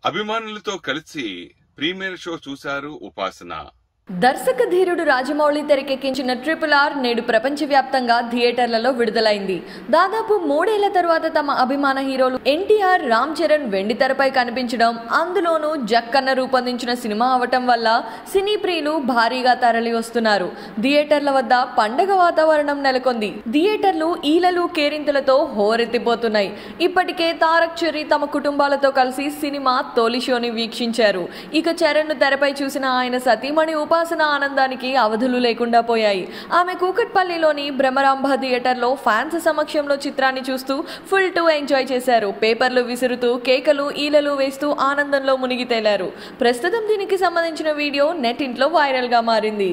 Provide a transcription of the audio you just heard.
అభిమానులతో కలిసి premiere show చూశారు ఉపాసన దర్శక ధీరుడు రాజమౌళి తెరకెక్కించిన ట్రిపుల్ ఆర్ నేడు ప్రపంచవ్యాప్తంగా థియేటర్లలో విడుదలైంది దాదాపు మూడేళ్ల తరువాత తమ అభిమాన హీరోలు ఎన్టీఆర్ రామ్ చరణ్ వెండి తెరపై కనిపించడం అందులోనూ జక్కన్న రూపొందించిన సినిమా అవటం వల్ల సినీ ప్రియులు భారీగా తరలి వస్తున్నారు థియేటర్ల వద్ద పండగ వాతావరణం నెలకొంది థియేటర్లు ఈలలు కేరింతలతో హోరెత్తిపోతున్నాయి ఇప్పటికే తారక్ చెర్రీ తమ కుటుంబాలతో కలిసి సినిమా తొలి షోని వీక్షించారు ఇక చరణ్ ను తెరపై చూసిన ఆయన సతీమణి ఉపాసన ఆనందానికి అవధులు లేకుండా పోయాయి ఆమె కూకట్పల్లిలోని భ్రమరాంభ థియేటర్లో ఫ్యాన్స్ సమక్షంలో చిత్రాన్ని చూస్తూ ఫుల్ టు ఎంజాయ్ చేశారు పేపర్లు విసురుతూ కేకలు ఈలలు వేస్తూ ఆనందంలో మునిగి తేలారు ప్రస్తుతం దీనికి సంబంధించిన వీడియో నెట్ ఇంట్లో వైరల్గా మారింది